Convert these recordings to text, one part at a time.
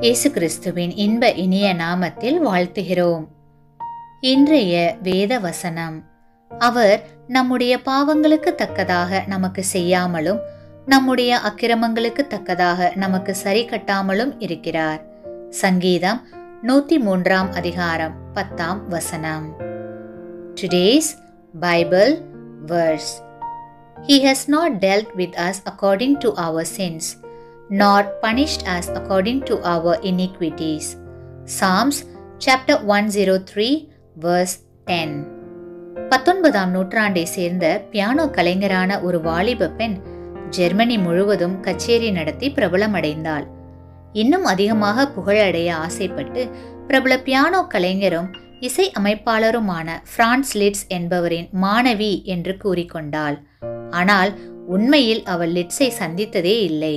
இயேசு கிறிஸ்துவின் இன்ப இனிய நாமத்தில் வாழ்த்துகிறோம் இன்றைய வேத வசனம் அவர் நம்முடைய பாவங்களுக்கு தக்கதாக நமக்கு செய்யாமலும் நம்முடைய அக்கிரமங்களுக்கு தக்கதாக நமக்கு சரி கட்டாமலும் இருக்கிறார் சங்கீதம் நூத்தி மூன்றாம் அதிகாரம் பத்தாம் வசனம் today's Bible verse He has not dealt with us according to our sins, nor punished us according to our iniquities. Psalms chapter 103 verse 10 பத்தொன்பதாம் நூற்றாண்டை சேர்ந்த பியானோ கலைஞரான ஒரு வாலிப பெண் ஜெர்மனி முழுவதும் கச்சேரி நடத்தி பிரபலமடைந்தாள் இன்னும் அதிகமாக புகழடைய ஆசைப்பட்டு பிரபல பியானோ கலைஞரும் இசை அமைப்பாளருமான பிரான்ஸ் லிட்ஸ் என்பவரின் மாணவி என்று கூறிக்கொண்டாள் ஆனால் உண்மையில் அவள் லிட்ஸை சந்தித்ததே இல்லை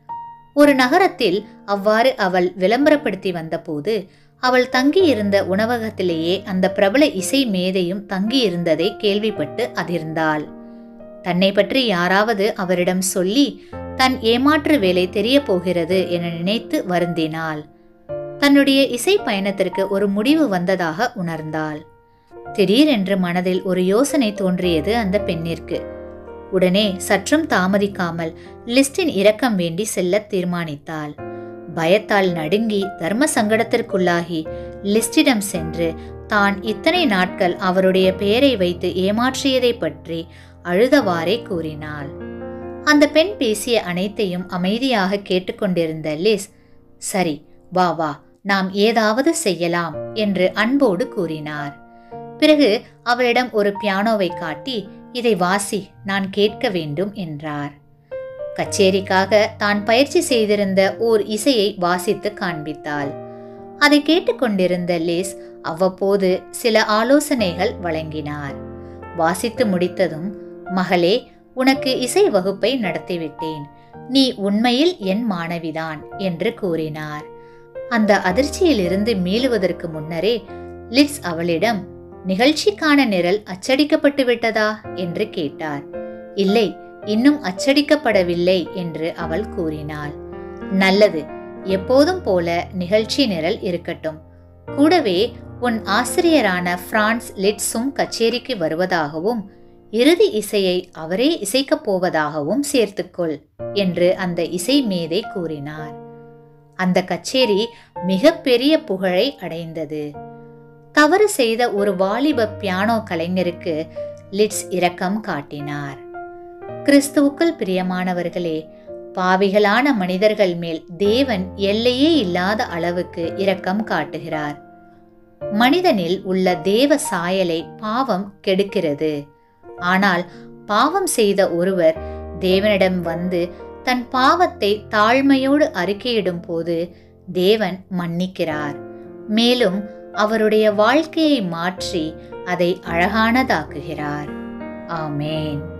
ஒரு நகரத்தில் அவ்வாறு அவள் விளம்பரப்படுத்தி வந்தபோது அவள் தங்கியிருந்த உணவகத்திலேயே அந்த பிரபல இசை மேதையும் தங்கியிருந்ததை கேள்விப்பட்டு அதிர்ந்தாள் தன்னை பற்றி யாராவது அவரிடம் சொல்லி தன் ஏமாற்று வேலை தெரிய போகிறது என நினைத்து வருந்தினாள் தன்னுடைய இசை பயணத்திற்கு ஒரு முடிவு வந்ததாக உணர்ந்தாள் திடீரென்று மனதில் ஒரு யோசனை தோன்றியது அந்த பெண்ணிற்கு உடனே சற்றும் தாமதிக்காமல் லிஸ்டின் இரக்கம் வேண்டி செல்ல தீர்மானித்தாள் பயத்தால் நடுங்கி தர்ம சங்கடத்திற்குள்ளாகி லிஸ்டிடம் சென்று தான் இத்தனை நாட்கள் அவருடைய பெயரை வைத்து ஏமாற்றியதை பற்றி அழுதவாறே கூறினாள் அந்த பெண் பேசிய அனைத்தையும் அமைதியாக கேட்டுக்கொண்டிருந்த லிஸ் சரி வா வா நாம் ஏதாவது செய்யலாம் என்று அன்போடு கூறினார் பிறகு அவளிடம் ஒரு பியானோவை காட்டி இதை வாசி நான் கேட்க வேண்டும் என்றார் கச்சேரிக்காக தான் பயிற்சி செய்திருந்த ஓர் இசையை வாசித்து காண்பித்தாள் அதை கேட்டுக்கொண்டிருந்த லிஸ் அவ்வப்போது சில ஆலோசனைகள் வழங்கினார் வாசித்து முடித்ததும் மகளே உனக்கு இசை வகுப்பை நடத்திவிட்டேன் நீ உண்மையில் என் மாணவிதான் என்று கூறினார் அந்த அதிர்ச்சியிலிருந்து மீளுவதற்கு முன்னரே லிட்ஸ் அவளிடம் நிகழ்ச்சிக்கான நிரல் அச்சடிக்கப்பட்டு விட்டதா என்று கேட்டார் இல்லை இன்னும் அச்சடிக்கப்படவில்லை என்று அவள் கூறினாள் நல்லது எப்போதும் போல நிகழ்ச்சி நிரல் இருக்கட்டும் கூடவே உன் ஆசிரியரான பிரான்ஸ் லிட்ஸும் கச்சேரிக்கு வருவதாகவும் இறுதி இசையை அவரே இசைக்கப் போவதாகவும் சேர்த்துக்கொள் என்று அந்த இசை மேதை கூறினார் அந்த கச்சேரி மிக பெரிய புகழை அடைந்தது தவறு செய்த ஒரு வாலிப பியானோ கலைஞருக்கு லிட்ஸ் இரக்கம் காட்டினார் கிறிஸ்துவுக்குள் பிரியமானவர்களே பாவிகளான மனிதர்கள் மேல் தேவன் எல்லையே இல்லாத அளவுக்கு இரக்கம் காட்டுகிறார் மனிதனில் உள்ள தேவ சாயலை பாவம் கெடுக்கிறது ஆனால் பாவம் செய்த ஒருவர் தேவனிடம் வந்து தன் பாவத்தை தாழ்மையோடு அறிக்கையிடும் போது தேவன் மன்னிக்கிறார் மேலும் அவருடைய வாழ்க்கையை மாற்றி அதை அழகானதாக்குகிறார் ஆமேன்